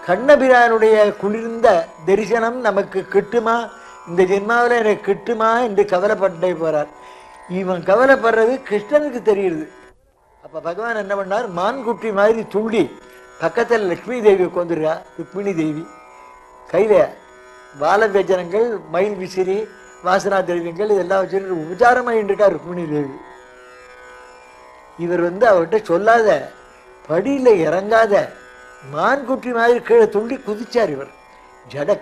கண்ணபிரானுடைய குளிர்ந்த தரிசனம் நமக்கு கிட்டுமா இந்த ஜென்மாவில் எனக்கு கிட்டுமா என்று கவலைப்பட்டே போறார் இவன் கவலைப்படுறது கிருஷ்ணனுக்கு தெரியுது அப்ப பகவான் என்ன பண்ணார் மான்குட்டி மாதிரி துள்ளி பக்கத்தில் லட்சுமி தேவி உட்காந்துருக்கா ருக்மிணி தேவி கையில பால வியஜனங்கள் மயில் விசிறி வாசனா திரவியங்கள் இதெல்லாம் வச்சுட்டு உபச்சாரமாக இருக்கா ருக்மிணி தேவி இவர் வந்து அவர்கிட்ட சொல்லாத படியில் இறங்காத மான்குட்டி மாதிரி கீழே துள்ளி குதிச்சார் இவர் ஜட